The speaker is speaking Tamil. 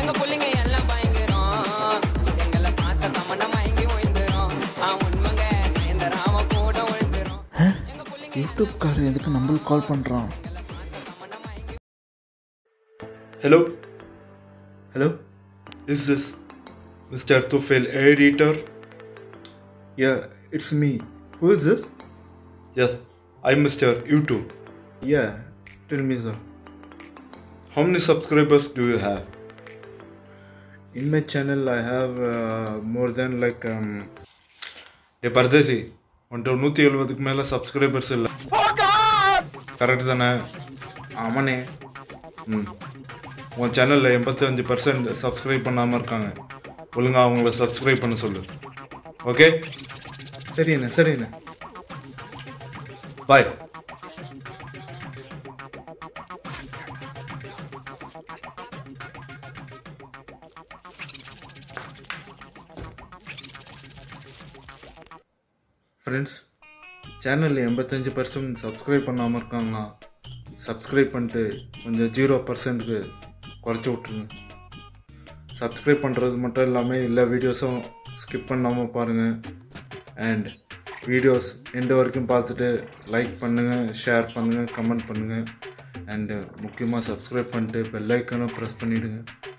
எங்க புள்ளைங்க எல்லாம் பயங்கரம் எங்களை பார்த்த தமன மயங்கி ஓய்ந்துரும் ஆ உண்மைங்க நயன்தராம கூட விழுந்துரும் யூடியூப்காரன் எதுக்கு நம்மளுக்கு கால் பண்ணுறான் Hello? Hello? Is this Mr. Tufel editor? Yeah, it's me. Who is this? Yes, I'm Mr. YouTube. Yeah, tell me, sir. How many subscribers do you have? In my channel, I have uh, more than like um, ஏ பரதேசி உன்ட்ட நூற்றி எழுபதுக்கு மேலே சப்ஸ்கிரைபர்ஸ் இல்லை கரெக்ட் தானே ஆமாண்ணே ம் உன் சேனலில் எண்பத்தஞ்சு பர்சன்ட் சப்ஸ்கிரைப் பண்ணாமல் இருக்காங்க ஒழுங்கா அவங்கள சப்ஸ்கிரைப் பண்ண சொல்லு ஓகே சரிண்ணே சரிண்ணே பாய் ஃப்ரெண்ட்ஸ் சேனலில் எண்பத்தஞ்சு பர்சன்ட் சப்ஸ்கிரைப் பண்ணாமல் இருக்காங்கன்னா சப்ஸ்கிரைப் பண்ணிட்டு கொஞ்சம் ஜீரோ பர்சன்ட்டுக்கு குறைச்சி விட்ருங்க சப்ஸ்கிரைப் பண்ணுறது மட்டும் இல்லாமல் எல்லா வீடியோஸும் ஸ்கிப் பண்ணாமல் பாருங்கள் அண்ட் வீடியோஸ் எண்டு வரைக்கும் பார்த்துட்டு லைக் பண்ணுங்கள் ஷேர் பண்ணுங்கள் கமெண்ட் பண்ணுங்கள் அண்டு முக்கியமாக சப்ஸ்கிரைப் பண்ணிட்டு பெல் ஐக்கனும் ப்ரெஸ் பண்ணிவிடுங்க